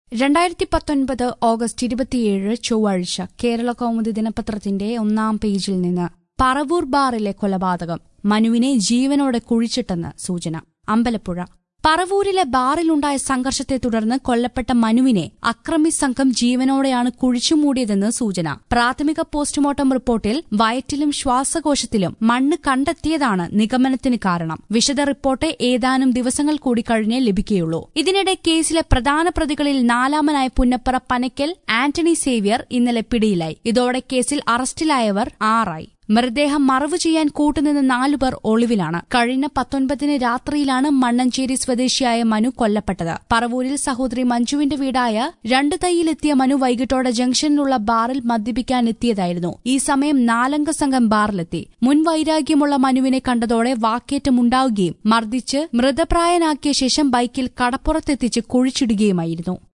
രണ്ടായിരത്തി പത്തൊൻപത് ഓഗസ്റ്റ് ഇരുപത്തിയേഴ് ചൊവ്വാഴ്ച കേരള കൗമുദി ദിനപത്രത്തിന്റെ ഒന്നാം പേജിൽ നിന്ന് പറവൂർ ബാറിലെ കൊലപാതകം മനുവിനെ ജീവനോടെ കുഴിച്ചിട്ടെന്ന് സൂചന അമ്പലപ്പുഴ പറവൂരിലെ ബാറിലുണ്ടായ സംഘർഷത്തെ തുടർന്ന് കൊല്ലപ്പെട്ട മനുവിനെ അക്രമി സംഘം ജീവനോടെയാണ് കുഴിച്ചുമൂടിയതെന്ന് സൂചന പ്രാഥമിക പോസ്റ്റ്മോർട്ടം റിപ്പോർട്ടിൽ വയറ്റിലും ശ്വാസകോശത്തിലും മണ്ണ് കണ്ടെത്തിയതാണ് നിഗമനത്തിന് കാരണം വിശദ റിപ്പോർട്ട് ഏതാനും ദിവസങ്ങൾ കൂടി കഴിഞ്ഞേ ലഭിക്കുകയുള്ളൂ ഇതിനിടെ കേസിലെ പ്രധാന പ്രതികളിൽ നാലാമനായ പുന്നപ്പറ പനക്കൽ ആന്റണി സേവ്യർ ഇന്നലെ പിടിയിലായി ഇതോടെ കേസിൽ അറസ്റ്റിലായവർ ആറായി മൃതദേഹം മറവ് ചെയ്യാൻ കൂട്ടുനിന്ന നാലുപേർ ഒളിവിലാണ് കഴിഞ്ഞ പത്തൊൻപതിന് രാത്രിയിലാണ് മണ്ണഞ്ചേരി സ്വദേശിയായ മനു കൊല്ലപ്പെട്ടത് പറവൂരിൽ സഹോദരി മഞ്ജുവിന്റെ വീടായ രണ്ട് തൈയിലെത്തിയ മനു വൈകിട്ടോടെ ജംഗ്ഷനിലുള്ള ബാറിൽ മദ്യപിക്കാൻ എത്തിയതായിരുന്നു ഈ സമയം നാലംഗ സംഘം ബാറിലെത്തി മുൻവൈരാഗ്യമുള്ള മനുവിനെ കണ്ടതോടെ വാക്കേറ്റമുണ്ടാവുകയും മർദ്ദിച്ച് മൃതപ്രായനാക്കിയ ശേഷം ബൈക്കിൽ കടപ്പുറത്തെത്തിച്ച് കുഴിച്ചിടുകയുമായിരുന്നു